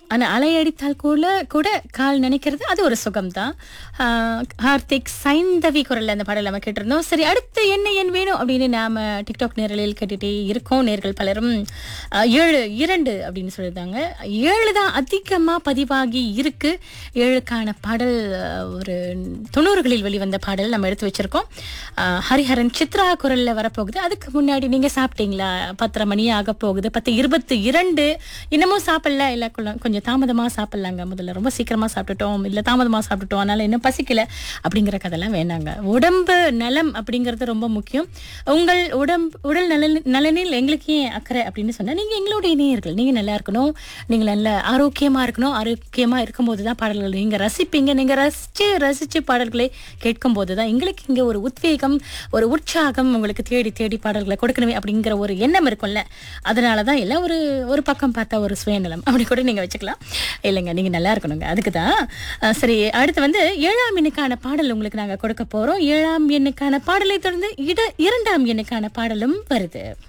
ஆனா அலையடித்தால் கூட கூட கால் நினைக்கிறது அது ஒரு சுகம்தான் ஆஹ் கார்த்திக் சைந்தவி குரல்ல அந்த பாடல் நம்ம கேட்டிருந்தோம் சரி அடுத்து என்ன என் வேணும் அப்படின்னு நாம டிக்டாக் நேரலில் கேட்டுட்டே இருக்கோம் நேர்கள் பலரும் ஆஹ் ஏழு இரண்டு அப்படின்னு சொல்லியிருந்தாங்க ஏழு தான் அதிகமா பதிவாகி இருக்கு ஏழுக்கான பாடல் ஆஹ் ஒரு தொண்ணூறுகளில் வெளிவந்த பாடல் நம்ம எடுத்து வச்சிருக்கோம் ஆஹ் ஹரிஹரன் சித்ரா குரல்ல வரப்போகுது அதுக்கு முன்னாடி நீங்க சாப்பிட்டீங்களா பத்தரை மணி ஆக போகுது பத்து இருபத்தி இரண்டு இன்னமும் சாப்பிடல இல்ல கொள்ள- கொஞ்சம் தாமதமா சாப்பிடலாங்க முதல்ல ரொம்ப சீக்கிரமா சாப்பிட்டுட்டோம் இல்ல தாமதமா சாப்பிட்டுட்டோம் அதனால இன்னும் பசிக்கல அப்படிங்கிற கதெல்லாம் வேணாங்க உடம்பு நலம் அப்படிங்கிறது ரொம்ப முக்கியம் உங்கள் உடம்பு உடல் நலன் நலனில் எங்களுக்கு ஏன் அக்கறை அப்படின்னு சொன்னா நீங்க எங்களுடைய நேயர்கள் நீங்க நல்லா இருக்கணும் நீங்க நல்ல ஆரோக்கியமா இருக்கணும் ஆரோக்கியமா இருக்கும்போது தான் பாடல்கள் நீங்க ரசிப்பீங்க நீங்க ரசிச்சு ரசிச்சு பாடல்களை கேட்கும் போது தான் எங்களுக்கு இங்க ஒரு உத்வேகம் ஒரு உற்சாகம் உங்களுக்கு தேடி தேடி பாடல்களை கொடுக்கணுமே அப்படிங்கிற ஒரு எண்ணம் இருக்கும்ல அதனால தான் எல்லாம் ஒரு ஒரு பக்கம் பார்த்தா ஒரு சுயநலம் அப்படி கூட நீங்க வச்சுக்கலாம் இல்லைங்க நீங்க நல்லா இருக்கணுங்க அதுக்கு தான் அஹ், சரி அடுத்து வந்து ஏழாம் எண்ணுக்கான பாடல் உங்களுக்கு நாங்க கொடுக்க போறோம் ஏழாம் எண்ணுக்கான பாடலை தொடர்ந்து இட இரண்டாம் எண்ணுக்கான பாடலும் வருது